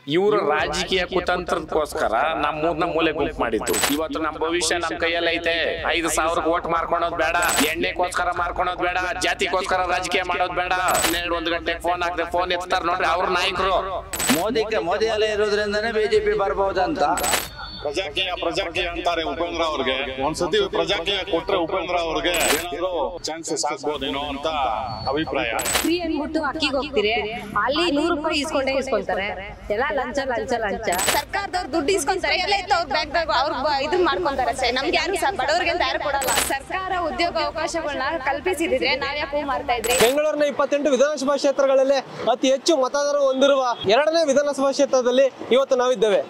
ಇವರು ರಾಜಕೀಯ ಕುತಂತ್ರಕ್ಕೋಸ್ಕರ ನಮ್ಮೂರ್ನ ಮೂಲೆ ಗುಂಪು ಮಾಡಿದ್ದು ಇವತ್ತು ನಮ್ಮ ಭವಿಷ್ಯ ನಮ್ಮ ಕೈಯಲ್ಲಿ ಐತೆ ಐದು ಸಾವಿರ ಓಟ್ ಮಾರ್ಕೊಳೋದ್ ಬೇಡ ಎಣ್ಣೆಗೋಸ್ಕರ ಮಾರ್ಕೊಳೋದ್ ಬೇಡ ಜಾತಿಗೋಸ್ಕರ ರಾಜಕೀಯ ಮಾಡೋದ್ ಬೇಡ ಹನ್ನೆರಡು ಒಂದು ಗಂಟೆಗೆ ಫೋನ್ ಹಾಕಿದ್ರೆ ಫೋನ್ ಎತ್ತಾರೆ ನೋಡ್ರಿ ಅವ್ರ ನಾಯಕರು ಮೋದಿ ಮೋದಿ ಅಲೆ ಇರೋದ್ರಿಂದನೇ ಬಿಜೆಪಿ ಬರ್ಬಹುದಂತ ಪ್ರಜಾಕೀಯ ಪ್ರಜಾಕೀಯ ಅಂತಾರೆ ಉಪೇಂದ್ರ ಅವ್ರಿಗೆ ಒಂದ್ಸತಿ ಪ್ರಜಾಕೀಯ ಕೊಟ್ರೆ ಉಪೇಂದ್ರ ಅವ್ರಿಗೆ ಏನಾದ್ರು ಚಾನ್ಸಸ್ ಆಗ್ಬೋದೇನೋ ಅಂತ ಅಭಿಪ್ರಾಯ ಫ್ರೀ ಅನ್ಬಿಟ್ಟು ಅಕ್ಕಿಗೆ ಹೋಗ್ತೀರಿ ಅಲ್ಲಿ ನೂರು ರೂಪಾಯಿ ಇಸ್ಕೊಂಡೇ ಇಸ್ಕೊಂತಾರೆ ಎಲ್ಲ ಲಂಚ ಲಂಚ ಲಂಚ ಸರ್ಕಾರದವ್ರು ದುಡ್ಡು ಇಸ್ಕೊಂತಾರೆ ಎಲ್ಲ ಇತ್ತು ಅವ್ರ ಬ್ಯಾಂಕ್ದಾಗ ಅವ್ರು ಇದನ್ನ ಮಾಡ್ಕೊಂತಾರೆ ಅಷ್ಟೇ ನಮ್ಗೆ ಯಾರು ಸ- ಬಡವ್ರಿಗೆ ಅಂತ ಯಾರು ಕೊಡಲ್ಲ ಸರ್ಕಾರ ಉದ್ಯೋಗ ಅವಕಾಶಗಳನ್ನ ಕಲ್ಪಿಸಿದ್ರೆ ನಾವ್ಯಾಕೆ ಹೂ ಮಾಡ್ತಾ ಇದ್ರಿ ಬೆಂಗಳೂರಿನ ಇಪ್ಪತ್ತೆಂಟು ವಿಧಾನಸಭಾ ಕ್ಷೇತ್ರಗಳಲ್ಲೇ ಅತಿ ಹೆಚ್ಚು ಮತದಾರ ಹೊಂದಿರುವ ಎರಡನೇ ವಿಧಾನಸಭಾ ಕ್ಷೇತ್ರದಲ್ಲಿ ಇವತ್ತು ನಾವಿದ್ದೇವೆ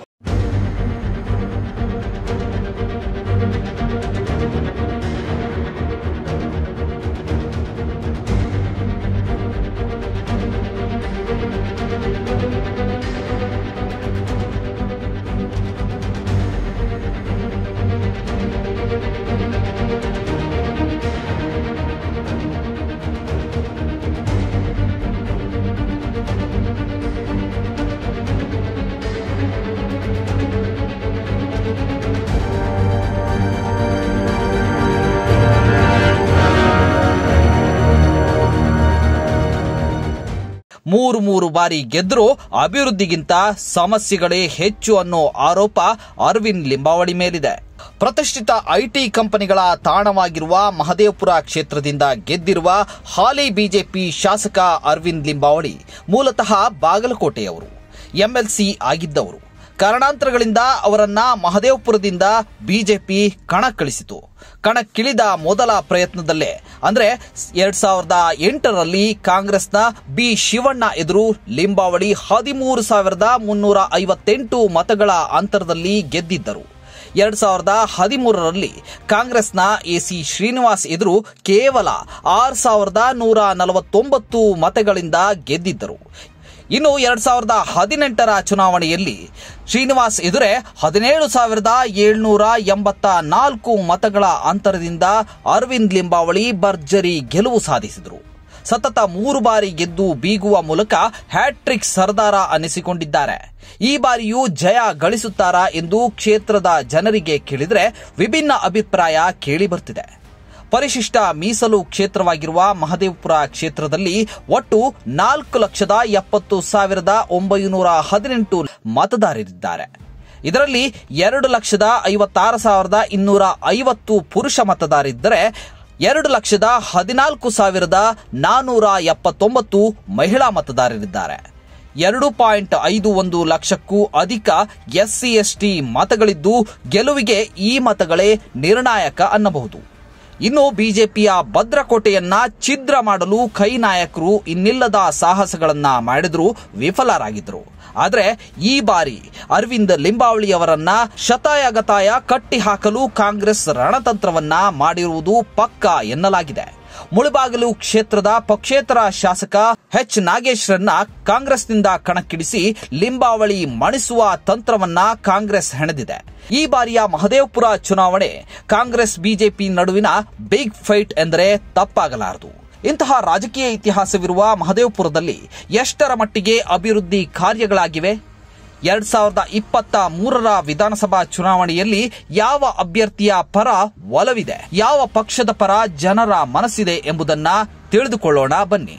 ಮೂರು ಮೂರು ಬಾರಿ ಗೆದ್ದರೂ ಅಭಿವೃದ್ಧಿಗಿಂತ ಸಮಸ್ಯೆಗಳೇ ಹೆಚ್ಚು ಅನ್ನೋ ಆರೋಪ ಅರವಿಂದ್ ಲಿಂಬಾವಳಿ ಮೇಲಿದೆ ಪ್ರತಿಷ್ಠಿತ ಐಟಿ ಕಂಪನಿಗಳ ತಾಣವಾಗಿರುವ ಮಹದೇವಪುರ ಕ್ಷೇತ್ರದಿಂದ ಗೆದ್ದಿರುವ ಹಾಲಿ ಬಿಜೆಪಿ ಶಾಸಕ ಅರವಿಂದ್ ಲಿಂಬಾವಳಿ ಮೂಲತಃ ಬಾಗಲಕೋಟೆಯವರು ಎಂಎಲ್ಸಿ ಆಗಿದ್ದವರು ಕಾರಣಾಂತರಗಳಿಂದ ಅವರನ್ನ ಮಹದೇವಪುರದಿಂದ ಬಿಜೆಪಿ ಕಣಕ್ಕಿಳಿಸಿತು ಕಣಕ್ಕಿಳಿದ ಮೊದಲ ಪ್ರಯತ್ನದಲ್ಲೇ ಅಂದ್ರೆ ಎರಡ್ ಸಾವಿರದ ಎಂಟರಲ್ಲಿ ಕಾಂಗ್ರೆಸ್ನ ಬಿ ಶಿವಣ್ಣ ಎದುರು ಲಿಂಬಾವಳಿ ಹದಿಮೂರು ಸಾವಿರದ ಮುನ್ನೂರ ಐವತ್ತೆಂಟು ಮತಗಳ ಅಂತರದಲ್ಲಿ ಗೆದ್ದಿದ್ದರು ಎರಡ್ ಸಾವಿರದ ಹದಿಮೂರರಲ್ಲಿ ಕಾಂಗ್ರೆಸ್ನ ಎಸಿ ಶ್ರೀನಿವಾಸ್ ಎದುರು ಕೇವಲ ಆರು ಸಾವಿರದ ನೂರ ನಲವತ್ತೊಂಬತ್ತು ಮತಗಳಿಂದ ಗೆದ್ದಿದ್ದರು ಇನ್ನು ಎರಡ್ ಸಾವಿರದ ಹದಿನೆಂಟರ ಚುನಾವಣೆಯಲ್ಲಿ ಶ್ರೀನಿವಾಸ್ ಎದುರೇ ಹದಿನೇಳು ಸಾವಿರದ ಏಳ್ನೂರ ಎಂಬತ್ತ ನಾಲ್ಕು ಮತಗಳ ಅಂತರದಿಂದ ಅರವಿಂದ್ ಲಿಂಬಾವಳಿ ಭರ್ಜರಿ ಗೆಲುವು ಸಾಧಿಸಿದರು ಸತತ ಮೂರು ಬಾರಿ ಗೆದ್ದು ಬೀಗುವ ಮೂಲಕ ಹ್ಯಾಟ್ರಿಕ್ ಸರ್ದಾರ ಅನ್ನಿಸಿಕೊಂಡಿದ್ದಾರೆ ಈ ಬಾರಿಯೂ ಜಯ ಗಳಿಸುತ್ತಾರಾ ಎಂದು ಕ್ಷೇತ್ರದ ಜನರಿಗೆ ಕೇಳಿದರೆ ವಿಭಿನ್ನ ಅಭಿಪ್ರಾಯ ಕೇಳಿಬರ್ತಿದೆ ಪರಿಶಿಷ್ಟ ಮೀಸಲು ಕ್ಷೇತ್ರವಾಗಿರುವ ಮಹದೇವಪುರ ಕ್ಷೇತ್ರದಲ್ಲಿ ಒಟ್ಟು ನಾಲ್ಕು ಲಕ್ಷದ ಎಪ್ಪತ್ತು ಸಾವಿರದ ಒಂಬೈನೂರ ಹದಿನೆಂಟು ಮತದಾರರಿದ್ದಾರೆ ಇದರಲ್ಲಿ ಎರಡು ಲಕ್ಷದ ಐವತ್ತಾರು ಸಾವಿರದ ಇನ್ನೂರ ಐವತ್ತು ಪುರುಷ ಮತದಾರರಿದ್ದರೆ ಎರಡು ಲಕ್ಷದ ಹದಿನಾಲ್ಕು ಸಾವಿರದ ನಾನೂರ ಎಪ್ಪತ್ತೊಂಬತ್ತು ಮಹಿಳಾ ಮತದಾರರಿದ್ದಾರೆ ಎರಡು ಪಾಯಿಂಟ್ ಐದು ಒಂದು ಲಕ್ಷಕ್ಕೂ ಅಧಿಕ ಎಸ್ಸಿ ಎಸ್ಟಿ ಮತಗಳಿದ್ದು ಗೆಲುವಿಗೆ ಈ ಮತಗಳೇ ನಿರ್ಣಾಯಕ ಅನ್ನಬಹುದು ಇನ್ನು ಬಿಜೆಪಿಯ ಭದ್ರಕೋಟೆಯನ್ನ ಛಿದ್ರ ಮಾಡಲು ಕೈ ನಾಯಕರು ಇನ್ನಿಲ್ಲದ ಸಾಹಸಗಳನ್ನ ಮಾಡಿದ್ರು ವಿಫಲರಾಗಿದ್ರು ಆದರೆ ಈ ಬಾರಿ ಅರವಿಂದ್ ಲಿಂಬಾವಳಿ ಅವರನ್ನ ಶತಾಯಗತಾಯ ಕಟ್ಟಿ ಹಾಕಲು ಕಾಂಗ್ರೆಸ್ ರಣತಂತ್ರವನ್ನ ಮಾಡಿರುವುದು ಪಕ್ಕ ಎನ್ನಲಾಗಿದೆ ಮುಳುಬಾಗಿಲು ಕ್ಷೇತ್ರದ ಪಕ್ಷೇತರ ಶಾಸಕ ಎಚ್ ನಾಗೇಶ್ರನ್ನ ಕಾಂಗ್ರೆಸ್ನಿಂದ ಕಣಕ್ಕಿಳಿಸಿ ಲಿಂಬಾವಳಿ ಮಣಿಸುವ ತಂತ್ರವನ್ನ ಕಾಂಗ್ರೆಸ್ ಹೆಣೆದಿದೆ ಈ ಬಾರಿಯ ಮಹದೇವಪುರ ಚುನಾವಣೆ ಕಾಂಗ್ರೆಸ್ ಬಿಜೆಪಿ ನಡುವಿನ ಬಿಗ್ ಫೈಟ್ ಎಂದರೆ ತಪ್ಪಾಗಲಾರದು ಇಂತಹ ರಾಜಕೀಯ ಇತಿಹಾಸವಿರುವ ಮಹದೇವಪುರದಲ್ಲಿ ಎಷ್ಟರ ಮಟ್ಟಿಗೆ ಅಭಿವೃದ್ಧಿ ಕಾರ್ಯಗಳಾಗಿವೆ ಎರಡ್ ಸಾವಿರದ ಇಪ್ಪತ್ತ ಮೂರರ ವಿಧಾನಸಭಾ ಚುನಾವಣೆಯಲ್ಲಿ ಯಾವ ಅಭ್ಯರ್ಥಿಯ ಪರ ಒಲವಿದೆ ಯಾವ ಪಕ್ಷದ ಪರ ಜನರ ಮನಸ್ಸಿದೆ ಎಂಬುದನ್ನ ತಿಳಿದುಕೊಳ್ಳೋಣ ಬನ್ನಿ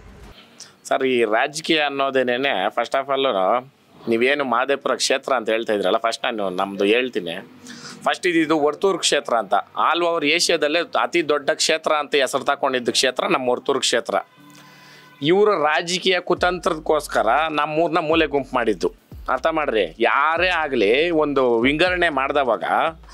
ಸರ್ ಈ ರಾಜಕೀಯ ಅನ್ನೋದೇನೇನೆ ಫಸ್ಟ್ ಆಫ್ ಆಲ್ ನೀವೇನು ಮಾದೇಪುರ ಕ್ಷೇತ್ರ ಅಂತ ಹೇಳ್ತಾ ಇದ್ರಲ್ಲ ಫಸ್ಟ್ ನಾನು ನಮ್ಮದು ಹೇಳ್ತೀನಿ ಫಸ್ಟ್ ಇದು ಇದು ವರ್ತೂರು ಕ್ಷೇತ್ರ ಅಂತ ಆಲ್ ಓವರ್ ಏಷ್ಯಾದಲ್ಲೇ ಅತಿ ದೊಡ್ಡ ಕ್ಷೇತ್ರ ಅಂತ ಹೆಸರು ತಗೊಂಡಿದ್ದ ಕ್ಷೇತ್ರ ನಮ್ಮ ವರ್ತೂರು ಕ್ಷೇತ್ರ ಇವರು ರಾಜಕೀಯ ಕುತಂತ್ರಕ್ಕೋಸ್ಕರ ನಮ್ಮೂರನ್ನ ಮೂಲೆ ಗುಂಪು ಮಾಡಿದ್ದು ಅರ್ಥ ಮಾಡ್ರಿ ಯಾರೇ ಆಗಲಿ ಒಂದು ವಿಂಗಡಣೆ ಮಾಡಿದವಾಗ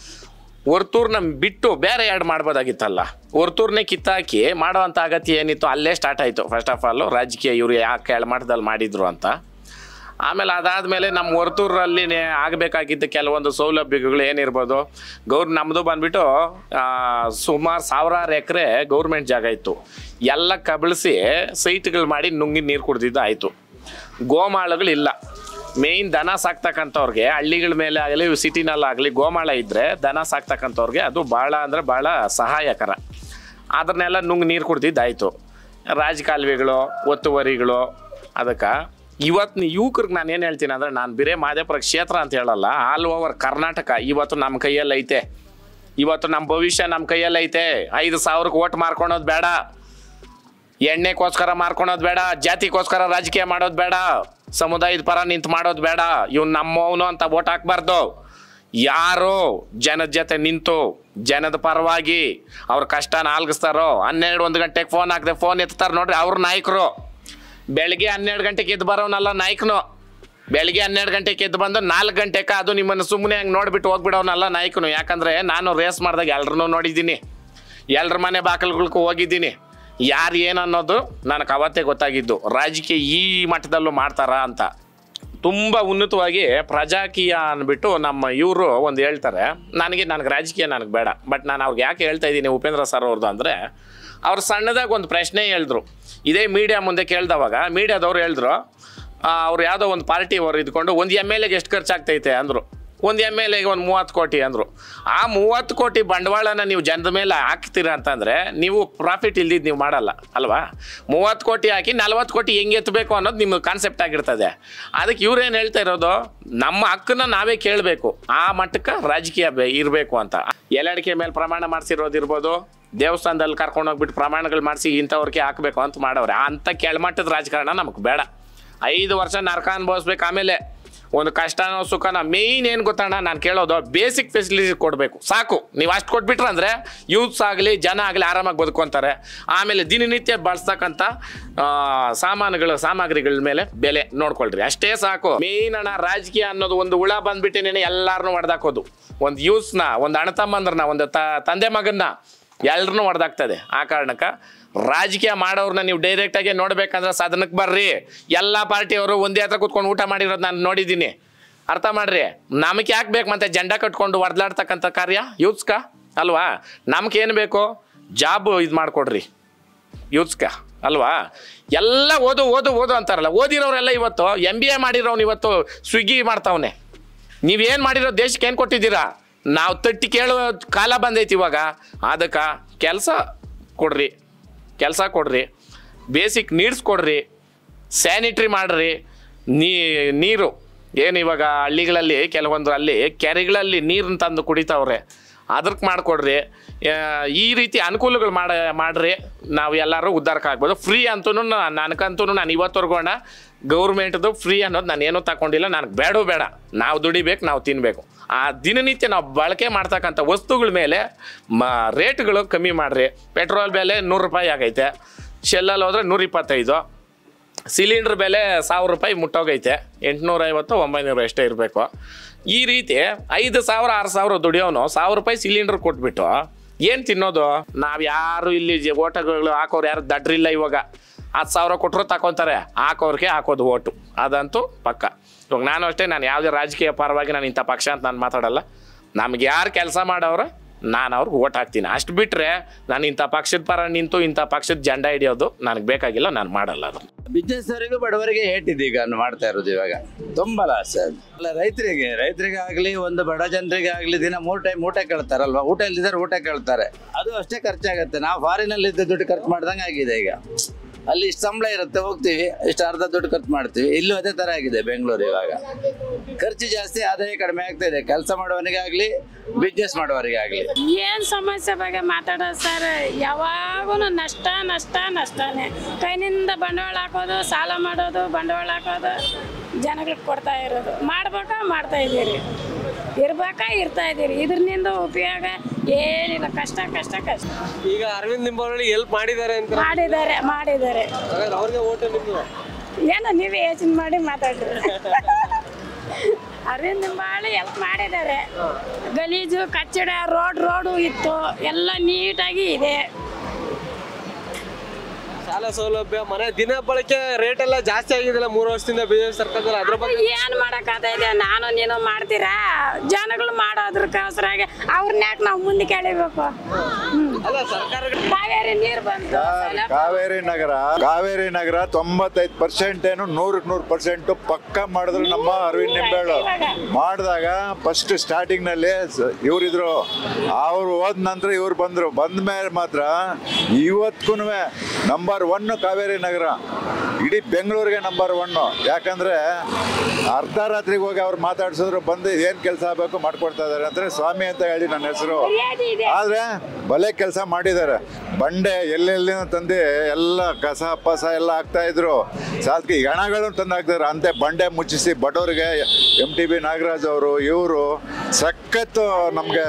ವರ್ತೂರ್ನ ಬಿಟ್ಟು ಬೇರೆ ಎರಡು ಮಾಡ್ಬೋದಾಗಿತ್ತಲ್ಲ ವರ್ತೂರ್ನೇ ಕಿತ್ತಾಕಿ ಮಾಡೋವಂಥ ಅಗತ್ಯ ಏನಿತ್ತು ಅಲ್ಲೇ ಸ್ಟಾರ್ಟ್ ಆಯಿತು ಫಸ್ಟ್ ಆಫ್ ಆಲು ರಾಜಕೀಯ ಇವರು ಯಾಕೆ ಕೆಳಮಟ್ಟದಲ್ಲಿ ಮಾಡಿದ್ರು ಅಂತ ಆಮೇಲೆ ಅದಾದಮೇಲೆ ನಮ್ಮ ವರ್ತೂರಲ್ಲಿ ಆಗಬೇಕಾಗಿದ್ದ ಕೆಲವೊಂದು ಸೌಲಭ್ಯಗಳು ಏನಿರ್ಬೋದು ಗೌರ್ ನಮ್ಮದು ಬಂದ್ಬಿಟ್ಟು ಸುಮಾರು ಸಾವಿರಾರು ಎಕರೆ ಗೌರ್ಮೆಂಟ್ ಜಾಗ ಇತ್ತು ಎಲ್ಲ ಕಬಳಿಸಿ ಸೈಟ್ಗಳು ಮಾಡಿ ನುಂಗಿ ನೀರು ಕುಡ್ದಿದ್ದು ಆಯಿತು ಗೋಮಾಳಗಳಿಲ್ಲ ಮೇಯ್ನ್ ದನ ಸಾಕ್ತಕ್ಕಂಥವ್ರಿಗೆ ಹಳ್ಳಿಗಳ ಮೇಲೆ ಆಗಲಿ ಸಿಟಿನಲ್ಲಾಗಲಿ ಗೋಮಾಳ ಇದ್ದರೆ ದನ ಸಾಕ್ತಕ್ಕಂಥವ್ರಿಗೆ ಅದು ಭಾಳ ಅಂದರೆ ಭಾಳ ಸಹಾಯಕರ ಅದನ್ನೆಲ್ಲ ನುಂಗ್ ನೀರು ಕುಡ್ದಿದ್ದಾಯಿತು ರಾಜಕಾಲುವೆಗಳು ಒತ್ತುವರಿಗಳು ಅದಕ್ಕೆ ಇವತ್ತು ಯುವಕರಿಗೆ ನಾನು ಏನು ಹೇಳ್ತೀನಿ ಅಂದರೆ ನಾನು ಬೇರೆ ಮಾದೇಪುರ ಕ್ಷೇತ್ರ ಅಂತ ಹೇಳಲ್ಲ ಆಲ್ ಓವರ್ ಕರ್ನಾಟಕ ಇವತ್ತು ನಮ್ಮ ಕೈಯಲ್ಲಿ ಐತೆ ಇವತ್ತು ನಮ್ಮ ಭವಿಷ್ಯ ನಮ್ಮ ಕೈಯಲ್ಲಿ ಐತೆ ಐದು ಸಾವಿರಕ್ಕೆ ಓಟ್ ಮಾರ್ಕೊಳೋದು ಬೇಡ ಎಣ್ಣೆಗೋಸ್ಕರ ಮಾರ್ಕೊಳೋದು ಬೇಡ ಜಾತಿಗೋಸ್ಕರ ರಾಜಕೀಯ ಮಾಡೋದು ಬೇಡ ಸಮುದಾಯದ ಪರ ನಿಂತು ಮಾಡೋದು ಬೇಡ ಇವ್ನು ನಮ್ಮವನು ಅಂತ ಓಟ್ ಹಾಕ್ಬಾರ್ದು ಯಾರು ಜನದ ಜೊತೆ ನಿಂತು ಜನದ ಪರವಾಗಿ ಅವ್ರ ಕಷ್ಟನ ಆಲ್ಗಿಸ್ತಾರೋ ಹನ್ನೆರಡು ಒಂದು ಗಂಟೆಗೆ ಫೋನ್ ಹಾಕ್ದೆ ಫೋನ್ ಎತ್ತಾರೆ ನೋಡ್ರಿ ಅವ್ರ ನಾಯಕರು ಬೆಳಗ್ಗೆ ಹನ್ನೆರಡು ಗಂಟೆಗೆ ಎದ್ದು ಬರೋನಲ್ಲ ನಾಯಕನು ಬೆಳಗ್ಗೆ ಹನ್ನೆರಡು ಗಂಟೆಗೆ ಎದ್ದು ಬಂದು ನಾಲ್ಕು ಗಂಟೆಗೆ ಅದು ನಿಮ್ಮನ್ನು ಸುಮ್ಮನೆ ಹಂಗೆ ನೋಡಿಬಿಟ್ಟು ಹೋಗ್ಬಿಡೋನಲ್ಲ ನಾಯಕನು ಯಾಕಂದರೆ ನಾನು ರೇಸ್ ಮಾಡಿದಾಗ ಎಲ್ರನ್ನೂ ನೋಡಿದ್ದೀನಿ ಎಲ್ರ ಮನೆ ಬಾಕಲ್ಗಳಿಗೂ ಹೋಗಿದ್ದೀನಿ ಯಾರು ಏನು ಅನ್ನೋದು ನನಗೆ ಅವತ್ತೇ ಗೊತ್ತಾಗಿದ್ದು ರಾಜಕೀಯ ಈ ಮಟ್ಟದಲ್ಲೂ ಮಾಡ್ತಾರಾ ಅಂತ ತುಂಬ ಉನ್ನತವಾಗಿ ಪ್ರಜಾಕೀಯ ಅಂದ್ಬಿಟ್ಟು ನಮ್ಮ ಇವರು ಒಂದು ಹೇಳ್ತಾರೆ ನನಗೆ ನನಗೆ ರಾಜಕೀಯ ನನಗೆ ಬೇಡ ಬಟ್ ನಾನು ಅವ್ರಿಗೆ ಯಾಕೆ ಹೇಳ್ತಾ ಇದ್ದೀನಿ ಉಪೇಂದ್ರ ಸರ್ ಅವ್ರದ್ದು ಅಂದರೆ ಅವ್ರು ಸಣ್ಣದಾಗಿ ಒಂದು ಪ್ರಶ್ನೆ ಹೇಳಿದ್ರು ಇದೇ ಮೀಡಿಯಾ ಮುಂದೆ ಕೇಳ್ದವಾಗ ಮೀಡಿಯಾದವ್ರು ಹೇಳಿದ್ರು ಆ, ಅವ್ರು ಯಾವುದೋ ಒಂದು ಪಾರ್ಟಿ ಅವರು ಇದ್ಕೊಂಡು ಒಂದು ಎಮ್ ಎಲ್ ಎಗೆ ಎಷ್ಟು ಖರ್ಚಾಗ್ತೈತೆ ಅಂದರು ಒಂದು ಎಮ್ ಎಲ್ ಎಗೆ ಒಂದು ಮೂವತ್ತು ಕೋಟಿ ಅಂದರು ಆ ಮೂವತ್ತು ಕೋಟಿ ಬಂಡವಾಳನ ನೀವು ಜನದ ಮೇಲೆ ಹಾಕ್ತೀರಾ ಅಂತಂದರೆ ನೀವು ಪ್ರಾಫಿಟ್ ಇಲ್ದಿದ್ದು ನೀವು ಮಾಡಲ್ಲ ಅಲ್ವಾ ಮೂವತ್ತು ಕೋಟಿ ಹಾಕಿ ನಲ್ವತ್ತು ಕೋಟಿ ಹೆಂಗೆ ಎತ್ತಬೇಕು ಅನ್ನೋದು ನಿಮ್ಮ ಕಾನ್ಸೆಪ್ಟ್ ಆಗಿರ್ತದೆ ಅದಕ್ಕೆ ಇವ್ರೇನು ಹೇಳ್ತಾ ಇರೋದು ನಮ್ಮ ಹಕ್ಕನ್ನ ನಾವೇ ಕೇಳಬೇಕು ಆ ಮಟ್ಟಕ್ಕೆ ರಾಜಕೀಯ ಬೆ ಇರಬೇಕು ಅಂತ ಎಲಡಿಕೆ ಮೇಲೆ ಪ್ರಮಾಣ ಮಾಡಿಸಿರೋದು ಇರ್ಬೋದು ದೇವಸ್ಥಾನದಲ್ಲಿ ಕರ್ಕೊಂಡು ಹೋಗ್ಬಿಟ್ಟು ಪ್ರಮಾಣಗಳು ಮಾಡಿಸಿ ಇಂಥವ್ರಿಗೆ ಹಾಕಬೇಕು ಅಂತ ಮಾಡವ್ರೆ ಅಂಥ ಕೆಳಮಟ್ಟದ ರಾಜಕಾರಣ ನಮಗೆ ಬೇಡ ಐದು ವರ್ಷ ನರಕ ಅನುಭವಿಸ್ಬೇಕು ಆಮೇಲೆ ಒಂದು ಕಷ್ಟನೋ ಸುಖನೋ ಮೇಯ್ನ್ ಏನು ಗೊತ್ತಣ್ಣ ನಾನು ಕೇಳೋದು ಬೇಸಿಕ್ ಫೆಸಿಲಿಟಿ ಕೊಡಬೇಕು ಸಾಕು ನೀವು ಅಷ್ಟು ಕೊಟ್ಬಿಟ್ರೆ ಅಂದರೆ ಯೂತ್ಸ್ ಆಗಲಿ ಜನ ಆಗಲಿ ಆರಾಮಾಗಿ ಬದುಕೊಂತಾರೆ ಆಮೇಲೆ ದಿನನಿತ್ಯ ಬಳಸ್ತಕ್ಕಂಥ ಆ, ಸಾಮಾನುಗಳು ಸಾಮಗ್ರಿಗಳ ಮೇಲೆ ಬೆಲೆ ನೋಡ್ಕೊಳ್ರಿ ಅಷ್ಟೇ ಸಾಕು ಮೇಯ್ನ್ ಅಣ್ಣ ರಾಜಕೀಯ ಅನ್ನೋದು ಒಂದು ಹುಳ ಬಂದ್ಬಿಟ್ಟೇನೆ ಎಲ್ಲಾರನ್ನೂ ಹೊಡೆದಾಕೋದು ಒಂದು ಯೂತ್ಸ್ನ ಒಂದು ಅಣ್ಣ ತಮ್ಮಂದ್ರನ್ನ ಒಂದು ತ ತಂದೆ ಮಗನ್ನ ಎಲ್ರನ್ನೂ ಹೊಡೆದಾಗ್ತದೆ ಆ ಕಾರಣಕ್ಕೆ ರಾಜಕೀಯ ಮಾಡೋರ್ನ ನೀವು ಡೈರೆಕ್ಟಾಗಿ ನೋಡ್ಬೇಕಂದ್ರೆ ಸದನಕ್ಕೆ ಬರ್ರಿ ಎಲ್ಲ ಪಾರ್ಟಿಯವರು ಒಂದೇ ಹತ್ರ ಕೂತ್ಕೊಂಡು ಊಟ ಮಾಡಿರೋದು ನಾನು ನೋಡಿದ್ದೀನಿ ಅರ್ಥ ಮಾಡ್ರಿ ನಮಗೆ ಯಾಕೆ ಬೇಕು ಮತ್ತೆ ಜೆಂಡಾ ಕಟ್ಕೊಂಡು ಹೊಡೆದಾಡ್ತಕ್ಕಂಥ ಕಾರ್ಯ ಯೂತ್ಸ್ಕ ಅಲ್ವಾ ನಮ್ಗೆ ಏನು ಬೇಕು ಜಾಬ್ ಇದು ಮಾಡಿಕೊಡ್ರಿ ಯೂತ್ಸ್ಕ ಅಲ್ವಾ ಎಲ್ಲ ಓದು ಓದು ಓದು ಅಂತಾರಲ್ಲ ಓದಿರೋರೆಲ್ಲ ಇವತ್ತು ಎಮ್ ಬಿ ಎ ಮಾಡಿರೋನು ಇವತ್ತು ಸ್ವಿಗ್ಗಿ ಮಾಡ್ತಾವನೆ ನೀವೇನು ಮಾಡಿರೋ ದೇಶಕ್ಕೆ ಏನು ಕೊಟ್ಟಿದ್ದೀರಾ ನಾವು ತಟ್ಟಿ ಕೇಳುವ ಕಾಲ ಬಂದೈತಿ ಇವಾಗ ಅದಕ್ಕೆ ಕೆಲಸ ಕೊಡ್ರಿ ಕೆಲಸ ಕೊಡ್ರಿ ಬೇಸಿಕ್ ನೀಡ್ಸ್ ಕೊಡ್ರಿ ಸ್ಯಾನಿಟ್ರಿ ಮಾಡ್ರಿ ನೀ ನೀರು ಏನು ಇವಾಗ ಹಳ್ಳಿಗಳಲ್ಲಿ ಕೆಲವೊಂದು ಅಲ್ಲಿ ಕೆರೆಗಳಲ್ಲಿ ನೀರನ್ನ ತಂದು ಕುಡಿತಾವ್ರೆ ಅದಕ್ಕೆ ಮಾಡಿಕೊಡ್ರಿ ಈ ರೀತಿ ಅನುಕೂಲಗಳು ಮಾಡ ಮಾಡ್ರಿ ನಾವು ಎಲ್ಲರೂ ಉದ್ಧಾರಕ್ಕೆ ಆಗ್ಬೋದು ಫ್ರೀ ಅಂತೂ ನನಗಂತೂ ನಾನು ಇವತ್ತವರೆಗೋಣ ಗೌರ್ಮೆಂಟ್ದು ಫ್ರೀ ಅನ್ನೋದು ನಾನು ಏನೂ ತಗೊಂಡಿಲ್ಲ ನನಗೆ ಬೇಡವೂ ಬೇಡ ನಾವು ದುಡಿಬೇಕು ನಾವು ತಿನ್ನಬೇಕು ಆ ದಿನನಿತ್ಯ ನಾವು ಬಳಕೆ ಮಾಡ್ತಕ್ಕಂಥ ವಸ್ತುಗಳ ಮೇಲೆ ಮ ರೇಟ್ಗಳು ಕಮ್ಮಿ ಮಾಡಿರಿ ಪೆಟ್ರೋಲ್ ಬೆಲೆ ನೂರು ರೂಪಾಯಿ ಆಗೈತೆ ಶೆಲ್ಲಲ್ಲಿ ಹೋದ್ರೆ ನೂರ ಇಪ್ಪತ್ತೈದು ಸಿಲಿಂಡ್ರ್ ಬೆಲೆ ಸಾವಿರ ರೂಪಾಯಿ ಮುಟ್ಟೋಗೈತೆ ಎಂಟುನೂರೈವತ್ತು ಒಂಬೈನೂರು ಎಷ್ಟೇ ಇರಬೇಕು ಈ ರೀತಿ ಐದು ಸಾವಿರ ಆರು ಸಾವಿರ ದುಡಿಯೋನು ಸಾವಿರ ರೂಪಾಯಿ ಸಿಲಿಂಡರ್ ಕೊಟ್ಬಿಟ್ಟು ಏನು ತಿನ್ನೋದು ನಾವು ಯಾರು ಇಲ್ಲಿ ಜ- ಓಟಗಳು ಹಾಕೋರು ಯಾರು ದಡ್ರಿಲ್ಲ ಇವಾಗ ಹತ್ತು ಸಾವಿರ ಕೊಟ್ಟರು ತಗೊತಾರೆ ಹಾಕೋರ್ಗೆ ಹಾಕೋದು ಓಟು ಅದಂತೂ ಪಕ್ಕ ಇವಾಗ ನಾನು ಅಷ್ಟೇ ನಾನು ಯಾವುದೇ ರಾಜಕೀಯ ಪರವಾಗಿ ನಾನು ಇಂಥ ಪಕ್ಷ ಅಂತ ನಾನು ಮಾತಾಡಲ್ಲ ನಮ್ಗೆ ಯಾರು ಕೆಲಸ ಮಾಡೋರು ನಾನು ಅವ್ರಿಗೆ ಓಟ್ ಹಾಕ್ತೀನಿ ಅಷ್ಟು ಬಿಟ್ಟರೆ ನಾನು ಇಂಥ ಪಕ್ಷದ ಪರ ನಿಂತು ಇಂಥ ಪಕ್ಷದ ಜೆಂಡ ಹಿಡಿಯೋದು ನನಗೆ ಬೇಕಾಗಿಲ್ಲ ನಾನು ಮಾಡಲ್ಲ ಅದು ಬಿಸ್ನೆಸ್ ಅವರಿಗೂ ಬಡವರಿಗೆ ಹೇಟಿದೆ ಈಗ ಮಾಡ್ತಾ ಇರೋದು ಇವಾಗ ತುಂಬಾ ಲಾಸ್ ಅದು ಅಲ್ಲ ರೈತರಿಗೆ ರೈತರಿಗೆ ಆಗ್ಲಿ ಒಂದು ಬಡ ಜನರಿಗೆ ಆಗ್ಲಿ ದಿನ ಮೂರು ಟೈಮ್ ಊಟ ಕೇಳ್ತಾರಲ್ವಾ ಊಟ ಇಲ್ದಿದ್ರೆ ಊಟ ಕೇಳ್ತಾರೆ ಅದು ಅಷ್ಟೇ ಖರ್ಚಾಗತ್ತೆ ನಾವು ಫಾರಿನಲ್ಲಿ ಇದ್ದ ದುಡ್ಡು ಖರ್ಚು ಮಾಡ್ದಂಗೆ ಆಗಿದೆ ಈಗ ಅಲ್ಲಿ ಇಷ್ಟು ಸಂಬಳ ಇರುತ್ತೆ ಹೋಗ್ತೀವಿ ಇಷ್ಟು ಅರ್ಧ ದುಡ್ಡು ಖರ್ಚು ಮಾಡ್ತೀವಿ ಇಲ್ಲೂ ಅದೇ ತರ ಆಗಿದೆ ಬೆಂಗಳೂರು ಇವಾಗ ಖರ್ಚು ಜಾಸ್ತಿ ಆದಾಯ ಕಡಿಮೆ ಆಗ್ತಾ ಇದೆ ಕೆಲಸ ಮಾಡುವವನಿಗೆ ಆಗ್ಲಿ ಬಿಸ್ನೆಸ್ ಮಾಡುವವರಿಗೆ ಆಗ್ಲಿ ಏನ್ ಸಮಸ್ಯೆ ಬಗ್ಗೆ ಮಾತಾಡೋದು ಸರ್ ಯಾವಾಗೂ ನಷ್ಟ ನಷ್ಟ ನಷ್ಟನೇ ಕೈನಿಂದ ಬಂಡವಾಳ ಹಾಕೋದು ಸಾಲ ಮಾಡೋದು ಬಂಡವಾಳ ಹಾಕೋದು ಜನಗಳಿಗೆ ಕೊಡ್ತಾ ಇರೋದು ಮಾಡ್ಬೇಕಾ ಮಾಡ್ತಾ ಇದ್ದೀರಿ ಇರ್ಬೇಕಾ ಇರ್ತಾ ಇದ್ದೀರಿ ಇದ್ರನಿಂದ ಉಪಯೋಗ ಏನಿಲ್ಲ ಕಷ್ಟ ಕಷ್ಟ ಕಷ್ಟ ಈಗ ಅರವಿಂದ್ ನಿಂಬಾವಳಿ ಹೆಲ್ಪ್ ಮಾಡಿದ್ದಾರೆ ಅಂತ ಮಾಡಿದ್ದಾರೆ ಮಾಡಿದ್ದಾರೆ ಹಾಗಾದ್ರೆ ಅವ್ರಿಗೆ ಓಟ್ ನಿಮ್ದು ಏನೋ ನೀವೇ ಯೋಚನೆ ಮಾಡಿ ಮಾತಾಡ್ರಿ ಅರವಿಂದ್ ಬಾಳೆ ಎಲ್ಪ್ ಮಾಡಿದ್ದಾರೆ ಗಲೀಜು ಕಚ್ಚಡ ರೋಡ್ ರೋಡು ಇತ್ತು ಎಲ್ಲ ನೀಟಾಗಿ ಇದೆ ಸಾಲ ಸೌಲಭ್ಯ ಮನೆ ದಿನ ಬಳಕೆ ರೇಟ್ ಎಲ್ಲ ಜಾಸ್ತಿ ಆಗಿದೆಲ್ಲ ಮೂರು ವರ್ಷದಿಂದ ಬಿಜೆಪಿ ಸರ್ಕಾರದಲ್ಲಿ ಅದ್ರ ಬಗ್ಗೆ ಏನ್ ಮಾಡಕ್ಕಾಗೈತೆ ನಾನು ನೀನು ಮಾಡ್ತೀರಾ ಜನಗಳು ಮಾಡೋದ್ರಕ್ಕೋಸ್ಕರಾಗಿ ಅವ್ರನ್ನ ಯಾಕೆ ನಾವು ಮುಂದಕ್ಕೆ ಎಳಿಬೇಕು ಹ್ಮ್. ಅಲ್ಲ ಸರ್ಕಾರ ಕಾವೇರಿ ನೀರು ಬಂತು ಸೌಲಭ್ಯ ಕಾವೇರಿ ನಗರ ಕಾವೇರಿ ನಗರ ತೊಂಬತ್ತೈದು ಪರ್ಸೆಂಟ್ ಏನು ನೂರಕ್ಕೆ ನೂರು ಪರ್ಸೆಂಟ್ ಪಕ್ಕ ಮಾಡಿದ್ರು ನಮ್ಮ ಅರವಿಂದ್ ನಿಂಬೆಗಳು ಮಾಡಿದಾಗ ಫಸ್ಟ್ ಸ್ಟಾರ್ಟಿಂಗ್ ನಲ್ಲಿ ಇವರಿದ್ರು ಅವ್ರು ಹೋದ ನಂತರ ಇವ್ರು ಬಂದ್ರು ಬಂದ ಮೇಲೆ ಮಾತ್ರ ಇವತ್ಗೂ ನಂಬರ್ ಒನ್ ಕಾವೇರಿ ನಗರ ಇಡೀ ಬೆಂಗಳೂರಿಗೆ ನಂಬರ್ ಒನ್ನು ಯಾಕಂದ್ರೆ ಅರ್ಧ ರಾತ್ರಿಗೆ ಹೋಗಿ ಅವ್ರು ಮಾತಾಡ್ಸಿದ್ರು ಬಂದು ಏನು ಕೆಲಸ ಆಗಬೇಕು ಮಾಡ್ಕೊಡ್ತಾ ಇದ್ದಾರೆ ಅಂದ್ರೆ ಸ್ವಾಮಿ ಅಂತ ಹೇಳಿ ನನ್ನ ಹೆಸರು ಆದ್ರೆ ಭಲೆ ಕೆಲಸ ಮಾಡಿದ್ದಾರೆ ಬಂಡೆ ಎಲ್ಲೆಲ್ಲಿನ ತಂದು ಎಲ್ಲ ಕಸ ಪಸ ಎಲ್ಲ ಹಾಕ್ತಾ ಇದ್ರು ಸಾಧ್ಗೆ ಹೆಣಗಳನ್ನು ತಂದು ಹಾಕ್ತಾರೆ ಅಂತೆ ಬಂಡೆ ಮುಚ್ಚಿಸಿ ಬಡವರಿಗೆ ಎಂ ಟಿ ಬಿ ನಾಗರಾಜ್ ಅವರು ಇವರು ಸಖತ್ತು ನಮಗೆ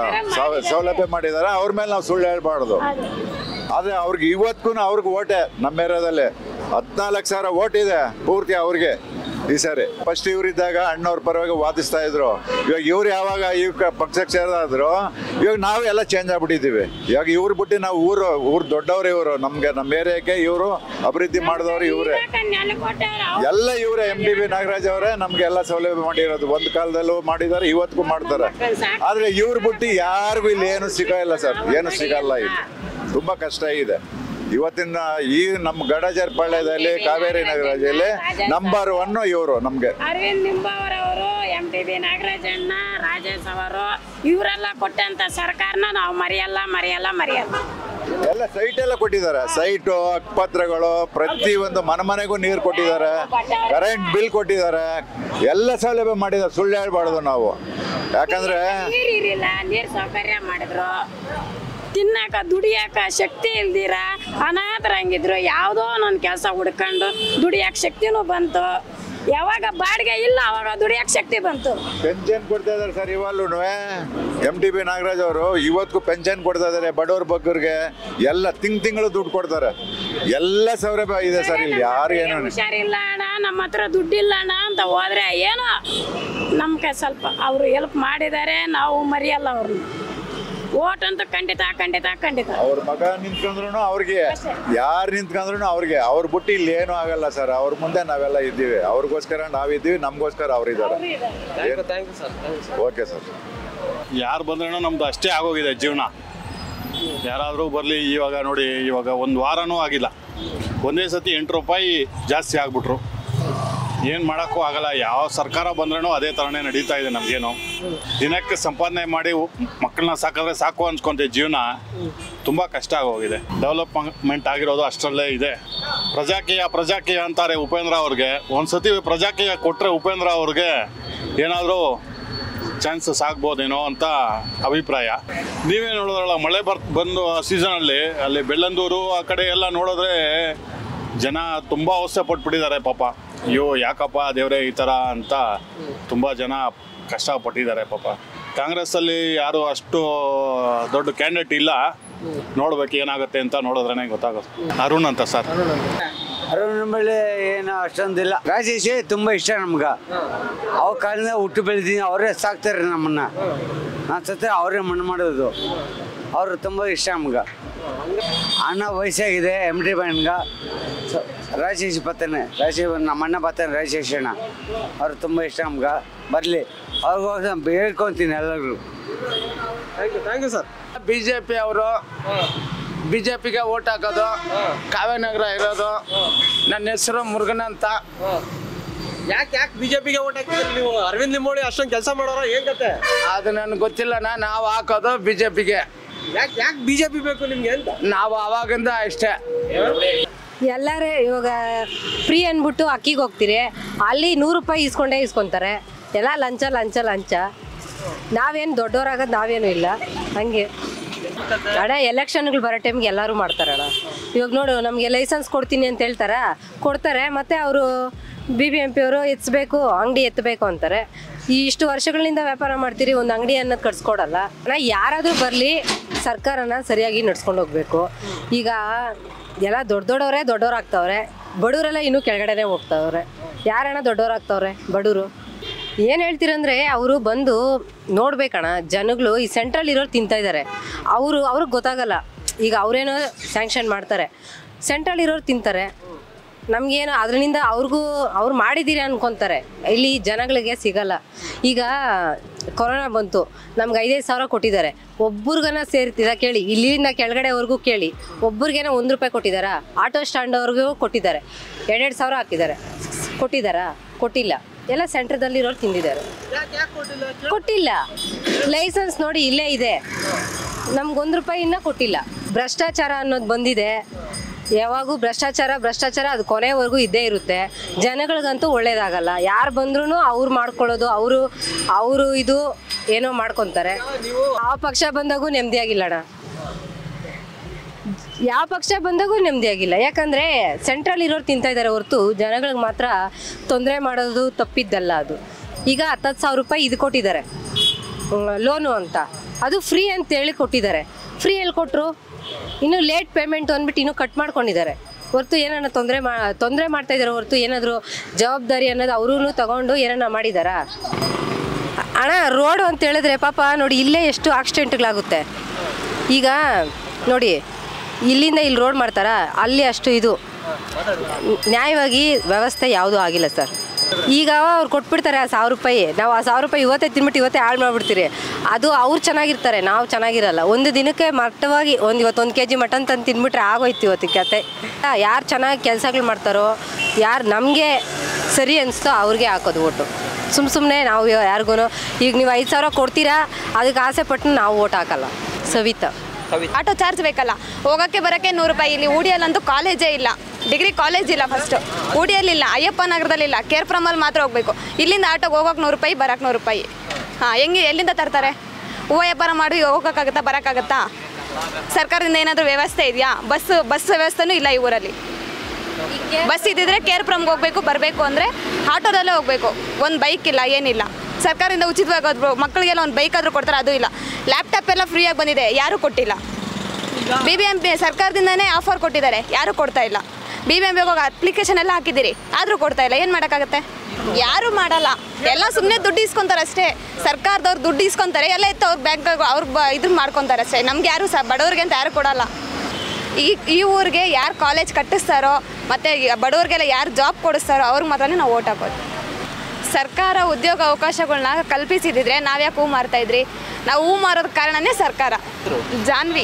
ಸೌಲಭ್ಯ ಮಾಡಿದ್ದಾರೆ ಅವ್ರ ಮೇಲೆ ನಾವು ಸುಳ್ಳು ಹೇಳ್ಬಾರ್ದು ಆದ್ರೆ ಅವ್ರಿಗೆ ಇವತ್ತಿಗೂ ಅವ್ರಿಗೆ ಓಟೆ ನಮ್ಮ ಏರಿಯಾದಲ್ಲಿ ಹದಿನಾಲ್ಕು ಸಾವಿರ ಓಟ್ ಇದೆ ಪೂರ್ತಿ ಅವ್ರಿಗೆ ಈ ಸಾರಿ ಫಸ್ಟ್ ಇವರಿದ್ದಾಗ ಅಣ್ಣವ್ರ ಪರವಾಗಿ ವಾದಿಸ್ತಾ ಇದ್ರು ಇವಾಗ ಇವ್ರು ಯಾವಾಗ ಈ ಕ- ಪಕ್ಷಕ್ಕೆ ಸೇರಿದಾದ್ರು ಇವಾಗ ನಾವು ಎಲ್ಲ ಚೇಂಜ್ ಆಗ್ಬಿಟ್ಟಿದ್ದೀವಿ ಇವಾಗ ಇವ್ರು ಬಿಟ್ಟು ನಾವು ಊರು ಊರು ದೊಡ್ಡವ್ರು ಇವರು ನಮ್ಗೆ ನಮ್ಮ ಏರಿಯಾಕ್ಕೆ ಇವರು ಅಭಿವೃದ್ಧಿ ಮಾಡಿದವರು ಇವರೇ ಎಲ್ಲ ಇವರೇ ಎಂ ಡಿ ಬಿ ನಾಗರಾಜ್ ಅವರೇ ನಮ್ಗೆ ಎಲ್ಲ ಸೌಲಭ್ಯ ಮಾಡಿರೋದು ಒಂದು ಕಾಲದಲ್ಲೂ ಮಾಡಿದ್ದಾರೆ ಇವತ್ತಿಗೂ ಮಾಡ್ತಾರೆ ಆದ್ರೆ ಇವ್ರು ಬಿಟ್ಟು ಯಾರಿಗೂ ಇಲ್ಲಿ ಏನು ಸಿಗಲ್ಲ ಸರ್ ಏನು ಸಿಗಲ್ಲ ಇಲ್ಲಿ ತುಂಬಾ ಕಷ್ಟ ಇದೆ ಇವತ್ತಿನ ಈ ನಮ್ಮ ಗಡಜರ್ ಪಾಳ್ಯದಲ್ಲಿ ಕಾವೇರಿ ನಗರದಲ್ಲಿ ನಂಬರ್ ಒನ್ ಇವರು ನಮ್ಗೆ ಅರವಿಂದ್ ನಿಂಬಾವರವರು ಎಂ ಟಿ ಬಿ ನಾಗರಾಜಣ್ಣ ರಾಜೇಶ್ ಅವರು ಇವರೆಲ್ಲ ಕೊಟ್ಟಂತ ಸರ್ಕಾರನ ನಾವು ಮರೆಯಲ್ಲ ಮರೆಯಲ್ಲ ಮರೆಯಲ್ಲ ಎಲ್ಲ ಸೈಟ್ ಎಲ್ಲ ಕೊಟ್ಟಿದ್ದಾರೆ ಸೈಟು ಪತ್ರಗಳು ಪ್ರತಿ ಒಂದು ಮನೆ ಮನೆಗೂ ನೀರು ಕೊಟ್ಟಿದ್ದಾರೆ ಕರೆಂಟ್ ಬಿಲ್ ಕೊಟ್ಟಿದ್ದಾರೆ ಎಲ್ಲ ಸೌಲಭ್ಯ ಮಾಡಿದ್ದಾರೆ ಸುಳ್ಳು ಹೇಳ್ಬಾರ್ದು ನಾವು ಯಾಕಂದ್ರೆ ನೀರ್ ಇರಿಲ್ಲ ನೀರ್ ಸೌಕರ್ಯ ಮಾಡಿದ್ರು ತಿನ್ನಾಕ ದುಡಿಯಾಕ ಶಕ್ತಿ ಇಲ್ದಿರ ಅನಾಥರಂಗಿದ್ರು ಯಾವುದೋ ಒಂದೊಂದು ಕೆಲಸ ಹುಡ್ಕೊಂಡು ದುಡಿಯಾಕ ಶಕ್ತಿನೂ ಬಂತು ಯಾವಾಗ ಬಾಡಿಗೆ ಇಲ್ಲ ಅವಾಗ ದುಡಿಯಾಕ ಶಕ್ತಿ ಬಂತು ಪೆನ್ಷನ್ ಕೊಡ್ತಾ ಇದಾರೆ ಸರ್ ಇವಾಗ್ಲೂ ಎಂ ಟಿ ಬಿ ನಾಗರಾಜ್ ಅವರು ಇವತ್ತಿಗೂ ಪೆನ್ಷನ್ ಕೊಡ್ತಾ ಇದಾರೆ ಬಡವ್ರ ಬಗ್ಗರಿಗೆ ಎಲ್ಲ ತಿಂಗ್ ತಿಂಗಳು ದುಡ್ಡು ಕೊಡ್ತಾರೆ ಎಲ್ಲ ಸೌಲಭ್ಯ ಇದೆ ಸರ್ ಇಲ್ಲಿ ಯಾರಿಗೇನು ಹುಷಾರಿಲ್ಲ ಅಣ್ಣ ನಮ್ಮ ಹತ್ರ ದುಡ್ಡಿಲ್ಲ ಅಣ್ಣ ಅಂತ ಹೋದ್ರೆ ಏನೋ ನಮ್ಗೆ ಸ್ವಲ್ಪ ಅವರು ಹೆಲ್ಪ್ ಮಾಡಿದ್ದಾರೆ ನಾವು ಮರೆಯಲ್ಲ ಅವ್ರನ್ನ ಓಟ್ ಅಂತೂ ಖಂಡಿತ ಖಂಡಿತ ಖಂಡಿತ ಅವ್ರ ಮಗ ನಿಂತ್ಕೊಂಡ್ರು ಅವ್ರಿಗೆ ಯಾರು ನಿಂತ್ಕೊಂಡ್ರು ಅವ್ರಿಗೆ ಅವ್ರ ಬಿಟ್ಟು ಇಲ್ಲಿ ಏನೂ ಆಗಲ್ಲ ಸರ್ ಅವ್ರ ಮುಂದೆ ನಾವೆಲ್ಲ ಇದ್ದೀವಿ ಅವ್ರಿಗೋಸ್ಕರ ನಾವಿದ್ದೀವಿ ನಮಗೋಸ್ಕರ ಅವ್ರಿದ್ದಾರೆ thank you sir thank you okay sir ಯಾರು ಬಂದ್ರೂ ನಮ್ದು ಅಷ್ಟೇ ಆಗೋಗಿದೆ ಜೀವನ ಯಾರಾದರೂ ಬರಲಿ ಇವಾಗ ನೋಡಿ ಇವಾಗ ಒಂದು ವಾರನೂ ಆಗಿಲ್ಲ ಒಂದೇ ಸತಿ ಎಂಟು ರೂಪಾಯಿ ಜಾಸ್ತಿ ಆಗ್ಬಿಟ್ರು ಏನು ಮಾಡೋಕ್ಕೂ ಆಗಲ್ಲ ಯಾವ ಸರ್ಕಾರ ಬಂದ್ರೂ ಅದೇ ಥರನೇ ನಡೀತಾ ಇದೆ ನಮಗೇನು ದಿನಕ್ಕೆ ಸಂಪಾದನೆ ಮಾಡಿ ಮಕ್ಕಳನ್ನ ಸಾಕಿದ್ರೆ ಸಾಕು ಅನ್ಸ್ಕೊಂತೀವಿ ಜೀವನ ತುಂಬ ಕಷ್ಟ ಆಗೋಗಿದೆ ಡೆವಲಪ್ಮೆಂಟ್ ಆಗಿರೋದು ಅಷ್ಟರಲ್ಲೇ ಇದೆ ಪ್ರಜಾಕೀಯ ಪ್ರಜಾಕೀಯ ಅಂತಾರೆ ಉಪೇಂದ್ರ ಅವ್ರಿಗೆ ಒಂದು ಸತಿ ಪ್ರಜಾಕೀಯ ಕೊಟ್ಟರೆ ಉಪೇಂದ್ರ ಅವ್ರಿಗೆ ಏನಾದರೂ ಚಾನ್ಸಸ್ ಆಗ್ಬೋದೇನೋ ಅಂತ ಅಭಿಪ್ರಾಯ ನೀವೇ ನೋಡಿದ್ರಲ್ಲ ಮಳೆ ಬರ್ ಬಂದು ಸೀಸನಲ್ಲಿ ಅಲ್ಲಿ ಬೆಳ್ಳಂದೂರು ಆ ಕಡೆ ಎಲ್ಲ ನೋಡಿದ್ರೆ ಜನ ತುಂಬ ಅವಸ್ಥೆ ಪಟ್ಬಿಟ್ಟಿದ್ದಾರೆ ಪಾಪ ಅಯ್ಯೋ ಯಾಕಪ್ಪ ದೇವರೇ ಈ ಥರ ಅಂತ ತುಂಬ ಜನ ಕಷ್ಟಪಟ್ಟಿದ್ದಾರೆ ಪಾಪ ಕಾಂಗ್ರೆಸ್ಸಲ್ಲಿ ಯಾರು ಅಷ್ಟು ದೊಡ್ಡ ಕ್ಯಾಂಡಿಡೇಟ್ ಇಲ್ಲ ನೋಡ್ಬೇಕು ಏನಾಗುತ್ತೆ ಅಂತ ನೋಡಿದ್ರೇ ಗೊತ್ತಾಗುತ್ತೆ ಅರುಣ್ ಅಂತ ಸರ್ ಅರುಣ್ ಬಳಿ ಏನು ಅಷ್ಟೊಂದಿಲ್ಲ ರಾಜೇಶ್ ತುಂಬ ಇಷ್ಟ ನಮ್ಗೆ ಅವ್ರ ಕಾಲದಿಂದ ಹುಟ್ಟು ಬೆಳೆದೀನಿ ಅವರೇ ಸಾಕ್ತಾರೆ ನಮ್ಮನ್ನ ನಾನು ಸತ್ತ ಅವರೇ ಮಣ್ಣು ಮಾಡೋದು ಅವರು ತುಂಬ ಇಷ್ಟ ನಮ್ಗೆ ಅಣ್ಣ ವಯಸ್ಸಾಗಿದೆ ಎಮ್ ಡಿ ಬಣ್ಗ ರಾಜೇಶ್ ಬತ್ತಾನೆ ರಾಜೇಶ್ ನಮ್ಮ ಅಣ್ಣ ಬತ್ತಾನೆ ರಾಜೇಶ್ ಅಣ್ಣ ಅವ್ರು ತುಂಬ ಇಷ್ಟ ನಮ್ಗೆ ಬರಲಿ ಅವ್ರಿಗೋಸ್ಕರ ಹೇಳ್ಕೊತೀನಿ ಎಲ್ಲರಿಗೂ thank you thank you sir B J P ಅವರು ಬಿ ಜೆ ಪಿಗೆ ಓಟ್ ಹಾಕೋದು ಕಾವ್ಯನಗರ ಇರೋದು ನನ್ನ ಹೆಸರು ಮುರುಗನ್ ಅಂತ ಯಾಕೆ ಯಾಕೆ ಬಿಜೆಪಿಗೆ ಓಟ್ ಹಾಕ್ತಿದ್ರಿ ನೀವು ಅರವಿಂದ್ ಲಿಂಬೋಳಿ ಅಷ್ಟೊಂದು ಕೆಲಸ ಮಾಡೋರ ಏನ್ ಕತೆ ಅದು ನನಗೆ ಗೊತ್ತಿಲ್ಲಣ್ಣ ನಾವು ಹಾಕೋದು ಬಿ ಜೆ ಪಿಗೆ ಯಾಕೆ ಯಾಕೆ ಬಿಜೆಪಿ ಬೇಕು ನಿಮ್ಗೆ ಅಂತ ನಾವು ಅವಾಗಿಂದ ಅಷ್ಟೇ ಎಲ್ಲರೇ ಇವಾಗ ಫ್ರೀ ಅಂದ್ಬಿಟ್ಟು ಅಕ್ಕಿಗೆ ಹೋಗ್ತೀರಿ ಅಲ್ಲಿ ನೂರು ರೂಪಾಯಿ ಇಸ್ಕೊಂಡೇ ಇಸ್ಕೊಂತಾರೆ ಎಲ್ಲ ಲಂಚ ಲಂಚ ಲಂಚ ನಾವೇನು ದೊಡ್ಡವರಾಗೋದು ನಾವೇನು ಇಲ್ಲ ಹಂಗೆ ಅಣ್ಣ ಎಲೆಕ್ಷನ್ಗಳು ಬರೋ ಟೈಮ್ಗೆ ಎಲ್ಲರೂ ಮಾಡ್ತಾರಣ್ಣ ಇವಾಗ ನೋಡು ನಮಗೆ ಲೈಸೆನ್ಸ್ ಕೊಡ್ತೀನಿ ಅಂತ ಹೇಳ್ತಾರ ಕೊಡ್ತಾರೆ ಮತ್ತೆ ಅವರು ಬಿ ಬಿ ಎಂ ಪಿ ಅವರು ಎತ್ತಬೇಕು ಅಂಗಡಿ ಎತ್ತಬೇಕು ಅಂತಾರೆ ಈ ಇಷ್ಟು ವರ್ಷಗಳಿಂದ ವ್ಯಾಪಾರ ಮಾಡ್ತೀರಿ ಒಂದು ಅಂಗಡಿ ಅನ್ನೋದು ಕಟ್ಸ್ಕೊಡಲ್ಲ ಅಣ್ಣ ಯಾರಾದರೂ ಬರಲಿ ಸರ್ಕಾರನ ಸರಿಯಾಗಿ ನಡ್ಸ್ಕೊಂಡು ಹೋಗ್ಬೇಕು ಈಗ ಎಲ್ಲ ದೊಡ್ಡ ದೊಡ್ಡವರೇ ದೊಡ್ಡವ್ರು ಆಗ್ತಾವ್ರೆ ಬಡವರೆಲ್ಲ ಇನ್ನೂ ಕೆಳಗಡೆನೇ ಹೋಗ್ತಾವ್ರೆ ಯಾರಣ್ಣ ದೊಡ್ಡವ್ರು ಆಗ್ತಾವ್ರೆ ಬಡವರು ಏನು ಹೇಳ್ತೀರಂದ್ರೆ ಅವರು ಬಂದು ನೋಡ್ಬೇಕಣ್ಣ ಜನಗಳು ಈ ಸೆಂಟ್ರಲ್ ಇರೋರು ತಿಂತಾ ಇದ್ದಾರೆ ಅವರು ಅವ್ರಿಗೆ ಗೊತ್ತಾಗಲ್ಲ ಈಗ ಅವರೇನೋ ಸ್ಯಾಂಕ್ಷನ್ ಮಾಡ್ತಾರೆ ಸೆಂಟ್ರಲ್ ಇರೋರು ತಿಂತಾರೆ ನಮಗೇನು ಅದರಿಂದ ಅವ್ರಿಗೂ ಅವ್ರು ಮಾಡಿದ್ದೀರಿ ಅನ್ಕೊತಾರೆ ಇಲ್ಲಿ ಜನಗಳಿಗೆ ಸಿಗಲ್ಲ ಈಗ ಕೊರೋನಾ ಬಂತು ನಮ್ಗೆ ಐದೈದು ಸಾವಿರ ಕೊಟ್ಟಿದ್ದಾರೆ ಒಬ್ರಿಗನ ಸೇರ್ತಿದ ಕೇಳಿ ಇಲ್ಲಿಂದ ಕೆಳಗಡೆವರೆಗೂ ಕೇಳಿ ಒಬ್ರಿಗೇನೋ ಒಂದು ರೂಪಾಯಿ ಕೊಟ್ಟಿದ್ದಾರಾ ಆಟೋ ಸ್ಟ್ಯಾಂಡ್ ಅವ್ರಿಗೂ ಕೊಟ್ಟಿದ್ದಾರೆ ಎರಡೆರಡು ಸಾವಿರ ಹಾಕಿದ್ದಾರೆ ಕೊಟ್ಟಿದ್ದಾರಾ ಕೊಟ್ಟಿಲ್ಲ ಎಲ್ಲ ಸೆಂಟ್ರದಲ್ಲಿರೋರು ತಿಂದಿದ್ದಾರೆ ಕೊಟ್ಟಿಲ್ಲ ಲೈಸೆನ್ಸ್ ನೋಡಿ ಇಲ್ಲೇ ಇದೆ ನಮ್ಗೊಂದು ರೂಪಾಯಿ ಇನ್ನೂ ಕೊಟ್ಟಿಲ್ಲ ಭ್ರಷ್ಟಾಚಾರ ಅನ್ನೋದು ಬಂದಿದೆ ಯಾವಾಗೂ ಭ್ರಷ್ಟಾಚಾರ ಭ್ರಷ್ಟಾಚಾರ ಅದು ಕೊನೆವರೆಗೂ ಇದ್ದೇ ಇರುತ್ತೆ ಜನಗಳಿಗಂತೂ ಒಳ್ಳೇದಾಗಲ್ಲ ಯಾರು ಬಂದ್ರೂ ಅವ್ರು ಮಾಡ್ಕೊಳ್ಳೋದು ಅವರು ಅವರು ಇದು ಏನೋ ಮಾಡ್ಕೊತಾರೆ ಆ ಪಕ್ಷ ಬಂದಾಗೂ ನೆಮ್ಮದಿಯಾಗಿಲ್ಲ ಅಣ್ಣ ಯಾವ ಪಕ್ಷ ಬಂದಾಗೂ ನೆಮ್ಮದಿಯಾಗಿಲ್ಲ ಯಾಕಂದರೆ ಸೆಂಟ್ರಲ್ ಇರೋರು ತಿಂತಾ ಇದ್ದಾರೆ ಹೊರತು ಜನಗಳಿಗೆ ಮಾತ್ರ ತೊಂದರೆ ಮಾಡೋದು ತಪ್ಪಿದ್ದಲ್ಲ ಅದು ಈಗ ಹತ್ತತ್ತು ಸಾವಿರ ರೂಪಾಯಿ ಇದು ಕೊಟ್ಟಿದ್ದಾರೆ ಲೋನು ಅಂತ ಅದು ಫ್ರೀ ಅಂತೇಳಿ ಕೊಟ್ಟಿದ್ದಾರೆ ಫ್ರೀ ಎಲ್ಲಿ ಕೊಟ್ಟರು ಇನ್ನು ಲೇಟ್ ಪೇಮೆಂಟ್ ಅಂದ್ಬಿಟ್ಟು ಇನ್ನೂ ಕಟ್ ಮಾಡ್ಕೊಂಡಿದ್ದಾರೆ ಹೊರತು ಏನನ್ನ ತೊಂದರೆ ಮಾ ತೊಂದರೆ ಮಾಡ್ತಾ ಇದ್ದಾರೆ ಹೊರತು ಏನಾದರೂ ಜವಾಬ್ದಾರಿ ಅನ್ನೋದು ಅವರೂ ತಗೊಂಡು ಏನನ್ನ ಮಾಡಿದಾರಾ ಅಣ್ಣ ರೋಡು ಅಂತ ಹೇಳಿದ್ರೆ ಪಾಪ ನೋಡಿ ಇಲ್ಲೇ ಎಷ್ಟು ಆಕ್ಸಿಡೆಂಟ್ಗಳಾಗುತ್ತೆ ಈಗ ನೋಡಿ ಇಲ್ಲಿಂದ ಇಲ್ಲಿ ರೋಡ್ ಮಾಡ್ತಾರಾ ಅಲ್ಲಿ ಅಷ್ಟು ಇದು ನ್ಯಾಯವಾಗಿ ವ್ಯವಸ್ಥೆ ಯಾವುದೂ ಆಗಿಲ್ಲ ಸರ್ ಈಗ ಅವ್ರು ಕೊಟ್ಬಿಡ್ತಾರೆ ಆ ಸಾವಿರ ರೂಪಾಯಿ ನಾವು ಆ ಸಾವಿರ ರೂಪಾಯಿ ಇವತ್ತೇ ತಿನ್ಬಿಟ್ಟು ಇವತ್ತೇ ಹಾಳು ಮಾಡಿಬಿಡ್ತೀರಿ ಅದು ಅವ್ರು ಚೆನ್ನಾಗಿರ್ತಾರೆ ನಾವು ಚೆನ್ನಾಗಿರಲ್ಲ ಒಂದು ದಿನಕ್ಕೆ ಮಟ್ಟವಾಗಿ ಒಂದು ಇವತ್ತು ಒಂದು ಕೆ ಜಿ ಮಟನ್ ತಂದು ತಿನ್ಬಿಟ್ರೆ ಆಗೋಯ್ತು ಇವತ್ತು ಕತೆ ಯಾರು ಚೆನ್ನಾಗಿ ಕೆಲಸಗಳು ಮಾಡ್ತಾರೋ ಯಾರು ನಮಗೆ ಸರಿ ಅನಿಸ್ತೋ ಅವ್ರಿಗೆ ಹಾಕೋದು ಓಟು ಸುಮ್ಮ ಸುಮ್ಮನೆ ನಾವು ಯಾರಿಗೂ ಈಗ ನೀವು ಐದು ಸಾವಿರ ಕೊಡ್ತೀರಾ ಅದಕ್ಕೆ ಆಸೆ ಪಟ್ಟು ನಾವು ಓಟ್ ಹಾಕಲ್ಲ ಸವಿತಾ ಆಟೋ ಚಾರ್ಜ್ ಬೇಕಲ್ಲ ಹೋಗೋಕ್ಕೆ ಬರೋಕ್ಕೆ ನೂರು ರೂಪಾಯಿ ಇಲ್ಲಿ ಉಡಿಯಲ್ಲಂತೂ ಕಾಲೇಜೇ ಇಲ್ಲ ಡಿಗ್ರಿ ಕಾಲೇಜ್ ಇಲ್ಲ ಫಸ್ಟು ಉಡಿಯಲ್ಲಿಲ್ಲ ಅಯ್ಯಪ್ಪ ನಗರದಲ್ಲಿಲ್ಲ ಕೇರ್ ಫ್ರಮಲ್ಲಿ ಮಾತ್ರ ಹೋಗಬೇಕು ಇಲ್ಲಿಂದ ಆಟೋಗೆ ಹೋಗೋಕೆ ನೂರು ರೂಪಾಯಿ ಬರೋಕೆ ನೂರು ರೂಪಾಯಿ ಹಾಂ ಹೆಂಗೆ ಎಲ್ಲಿಂದ ತರ್ತಾರೆ ಹೂವು ವ್ಯಾಪಾರ ಮಾಡಿ ಹೋಗೋಕ್ಕಾಗತ್ತಾ ಬರೋಕ್ಕಾಗತ್ತಾ ಸರ್ಕಾರದಿಂದ ಏನಾದರೂ ವ್ಯವಸ್ಥೆ ಇದೆಯಾ ಬಸ್ ಬಸ್ ವ್ಯವಸ್ಥೆನೂ ಇಲ್ಲ ಈ ಊರಲ್ಲಿ ಬಸ್ ಇದ್ದಿದ್ರೆ ಕೇರ್ ಫ್ರಮ್ಗೆ ಹೋಗಬೇಕು ಬರಬೇಕು ಅಂದರೆ ಆಟೋದಲ್ಲೇ ಹೋಗಬೇಕು ಒಂದು ಬೈಕ್ ಇಲ್ಲ ಏನಿಲ್ಲ ಸರ್ಕಾರದಿಂದ ಉಚಿತವಾಗಿ ಹೋದ್ರು ಮಕ್ಕಳಿಗೆಲ್ಲ ಒಂದು ಬೈಕ್ ಆದರೂ ಕೊಡ್ತಾರೆ ಅದು ಇಲ್ಲ ಲ್ಯಾಪ್ಟಾಪ್ ಎಲ್ಲ ಫ್ರೀಯಾಗಿ ಬಂದಿದೆ ಯಾರೂ ಕೊಟ್ಟಿಲ್ಲ ಬಿ ಬಿ ಎಂ ಪಿ ಸರ್ಕಾರದಿಂದನೇ ಆಫರ್ ಕೊಟ್ಟಿದ್ದಾರೆ ಯಾರೂ ಕೊಡ್ತಾ ಇಲ್ಲ ಬಿ ಬಿ ಎಂ ಪಿ ಹೋಗಿ ಅಪ್ಲಿಕೇಶನ್ ಎಲ್ಲ ಹಾಕಿದ್ದೀರಿ ಆದರೂ ಕೊಡ್ತಾ ಇಲ್ಲ ಏನು ಮಾಡೋಕ್ಕಾಗತ್ತೆ ಯಾರೂ ಮಾಡಲ್ಲ ಎಲ್ಲ ಸುಮ್ಮನೆ ದುಡ್ಡು ಇಸ್ಕೊಂತಾರೆ ಅಷ್ಟೇ ಸರ್ಕಾರದವ್ರು ದುಡ್ಡು ಇಸ್ಕೊಂತಾರೆ ಎಲ್ಲ ಎತ್ತು ಅವ್ರ ಬ್ಯಾಂಕ್ ಅವ್ರು ಬ ಇದ್ರ ಮಾಡ್ಕೊತಾರೆ ಅಷ್ಟೇ ನಮ್ಗೆ ಯಾರು ಸಹ ಬಡವ್ರಿಗೆ ಅಂತ ಯಾರು ಕೊಡಲ್ಲ ಈ ಈ ಊರಿಗೆ ಯಾರು ಕಾಲೇಜ್ ಕಟ್ಟಿಸ್ತಾರೋ ಮತ್ತು ಬಡವ್ರಿಗೆಲ್ಲ ಯಾರು ಜಾಬ್ ಕೊಡಿಸ್ತಾರೋ ಅವ್ರಿಗೆ ಮಾತ್ರನೇ ನಾವು ಓಟ್ ಹಾಕೋದು ಸರ್ಕಾರ ಉದ್ಯೋಗ ಅವಕಾಶಗಳನ್ನ ಕಲ್ಪಿಸಿದ್ರೆ ನಾವ್ಯಾಕೆ ಹೂ ಮಾರ್ತಾ ಇದ್ರಿ ನಾವು ಹೂ ಮಾರೋದ ಕಾರಣನೇ ಸರ್ಕಾರ ಜಾನ್ವಿ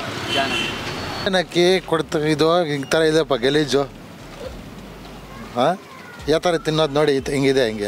ಏನಕ್ಕಿ ಕೊಡ್ತ ಇದು ಹಿಂಗೆ ಥರ ಇದೆಪ್ಪ ಗಲೀಜು ಹಾಂ ಯಾವ ಥರ ತಿನ್ನೋದು ನೋಡಿ ಇದ್- ಹಿಂಗಿದೆ ಹಿಂಗೆ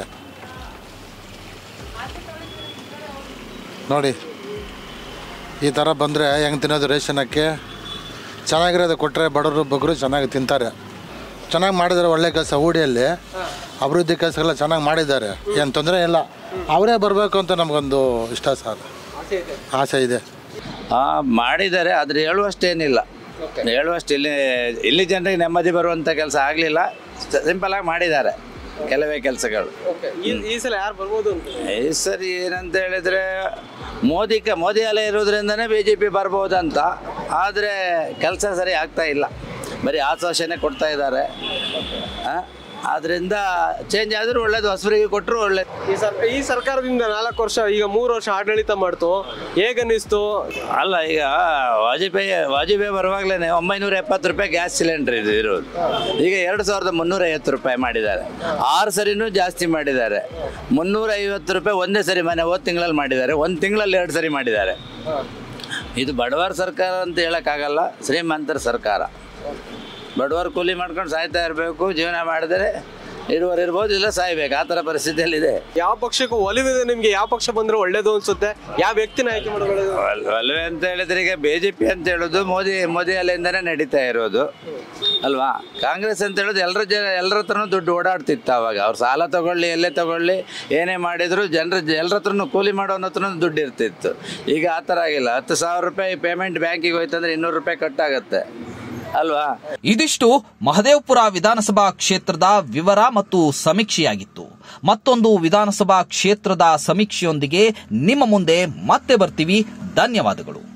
ನೋಡಿ ಈ ಥರ ಬಂದರೆ ಹೆಂಗೆ ತಿನ್ನೋದು ರೇಷನ್ ಅಕ್ಕಿ ಚೆನ್ನಾಗಿರೋದು ಕೊಟ್ಟರೆ ಬಡವರು ಬಗ್ಗರು ಚೆನ್ನಾಗಿ ತಿಂತಾರೆ ಚೆನ್ನಾಗಿ ಮಾಡಿದ್ದಾರೆ ಒಳ್ಳೆ ಕೆಲಸ ಊಡಿಯಲ್ಲಿ ಅಭಿವೃದ್ಧಿ ಕೆಲಸಗಳೆಲ್ಲ ಚೆನ್ನಾಗಿ ಮಾಡಿದ್ದಾರೆ ಏನು ತೊಂದರೆ ಇಲ್ಲ ಅವರೇ ಬರಬೇಕು ಅಂತ ನಮಗೊಂದು ಇಷ್ಟ ಸರ್ ಆಸೆ ಇದೆ ಹಾಂ ಮಾಡಿದ್ದಾರೆ ಆದರೆ ಹೇಳುವಷ್ಟೇನಿಲ್ಲ ಹೇಳುವಷ್ಟು ಇಲ್ಲಿ ಇಲ್ಲಿ ಜನರಿಗೆ ನೆಮ್ಮದಿ ಬರುವಂಥ ಕೆಲಸ ಆಗಲಿಲ್ಲ ಸಿಂಪಲಾಗಿ ಮಾಡಿದ್ದಾರೆ ಕೆಲವೇ ಕೆಲಸಗಳು ಈ ಈ ಸಲ ಯಾರು ಬರ್ಬೋದು ಅಂತ ಈ ಸರಿ ಏನಂತ ಹೇಳಿದರೆ ಮೋದಿ ಕ ಮೋದಿ ಅಲೆ ಇರೋದ್ರಿಂದನೇ ಬಿ ಜೆ ಪಿ ಬರ್ಬೋದಂತ ಆದರೆ ಕೆಲಸ ಸರಿ ಆಗ್ತಾ ಇಲ್ಲ ಬರೀ ಆಶ್ವಾಸನೆ ಕೊಡ್ತಾ ಇದ್ದಾರೆ ಆದ್ದರಿಂದ ಚೇಂಜ್ ಆದರೂ ಒಳ್ಳೇದು ಹೊಸಬರಿಗೆ ಕೊಟ್ಟರು ಒಳ್ಳೇದು ಈ ಸರ್ ಈ ಸರ್ಕಾರದಿಂದ ನಾಲ್ಕು ವರ್ಷ ಈಗ ಮೂರು ವರ್ಷ ಆಡಳಿತ ಮಾಡ್ತು ಹೇಗನ್ನಿಸ್ತು ಅಲ್ಲ ಈಗ ವಾಜಪೇಯಿ ವಾಜಪೇಯಿ ಬರುವಾಗಲೇ ಒಂಬೈನೂರ ಎಪ್ಪತ್ತು ರೂಪಾಯಿ ಗ್ಯಾಸ್ ಸಿಲಿಂಡರ್ ಇದು ಇರೋದು ಈಗ ಎರಡು ಸಾವಿರದ ಮುನ್ನೂರ ಐವತ್ತು ರೂಪಾಯಿ ಮಾಡಿದ್ದಾರೆ ಆರು ಸರಿನೂ ಜಾಸ್ತಿ ಮಾಡಿದ್ದಾರೆ ಮುನ್ನೂರ ಐವತ್ತು ರೂಪಾಯಿ ಒಂದೇ ಸರಿ ಮನೆ ಹೋದ ತಿಂಗಳಲ್ಲಿ ಮಾಡಿದ್ದಾರೆ ಒಂದು ತಿಂಗಳಲ್ಲಿ ಎರಡು ಸರಿ ಮಾಡಿದ್ದಾರೆ ಇದು ಬಡವರ ಸರ್ಕಾರ ಅಂತ ಹೇಳೋಕ್ಕಾಗಲ್ಲ ಶ್ರೀಮಂತರ ಸರ್ಕಾರ ಬಡವರು ಕೂಲಿ ಮಾಡ್ಕೊಂಡು ಸಾಯ್ತಾ ಇರಬೇಕು ಜೀವನ ಮಾಡಿದರೆ ಇರುವರು ಇರ್ಬೋದು ಇಲ್ಲ ಸಾಯ್ಬೇಕು ಆ ಥರ ಪರಿಸ್ಥಿತಿಯಲ್ಲಿದೆ ಯಾವ ಪಕ್ಷಕ್ಕೂ ಒಲಿವಿದೆ ನಿಮ್ಗೆ ಯಾವ ಪಕ್ಷ ಬಂದ್ರೆ ಒಳ್ಳೇದು ಅನ್ಸುತ್ತೆ ಯಾವ ವ್ಯಕ್ತಿನ ಆಯ್ಕೆ ಮಾಡೋದು ಅಲ್- ಅಲ್ವೇ ಅಂತ ಹೇಳಿದ್ರೆ ಈಗ ಬಿ ಜೆ ಪಿ ಅಂತ ಹೇಳೋದು ಮೋದಿ ಮೋದಿ ಅಲ್ಲಿಂದನೇ ನಡೀತಾ ಇರೋದು ಅಲ್ವಾ ಕಾಂಗ್ರೆಸ್ ಅಂತ ಹೇಳೋದು ಎಲ್ಲರ ಜ ಎಲ್ಲರ ಹತ್ರನೂ ದುಡ್ಡು ಓಡಾಡ್ತಿತ್ತು ಅವಾಗ ಅವ್ರು ಸಾಲ ತಗೊಳ್ಳಿ ಎಲ್ಲೇ ತಗೊಳ್ಳಿ ಏನೇ ಮಾಡಿದ್ರು ಜನರ ಎಲ್ಲರ ಹತ್ರನೂ ಕೂಲಿ ಮಾಡೋನ ಹತ್ರನೂ ದುಡ್ಡು ಇರ್ತಿತ್ತು ಈಗ ಆ ಥರ ಆಗಿಲ್ಲ ಹತ್ತು ಸಾವಿರ ರೂಪಾಯಿ ಪೇಮೆಂಟ್ ಬ್ಯಾಂಕಿಗೆ ಹೋಯ್ತಂದ್ರೆ ಇನ್ನೂರು ರೂಪಾಯಿ ಕಟ್ಟಾಗತ್ತೆ ಅಲ್ವಾ ಇದಿಷ್ಟು ಮಹದೇವಪುರ ವಿಧಾನಸಭಾ ಕ್ಷೇತ್ರದ ವಿವರ ಮತ್ತು ಸಮೀಕ್ಷೆಯಾಗಿತ್ತು ಮತ್ತೊಂದು ವಿಧಾನಸಭಾ ಕ್ಷೇತ್ರದ ಸಮೀಕ್ಷೆಯೊಂದಿಗೆ ನಿಮ್ಮ ಮುಂದೆ ಮತ್ತೆ ಬರ್ತೀವಿ ಧನ್ಯವಾದಗಳು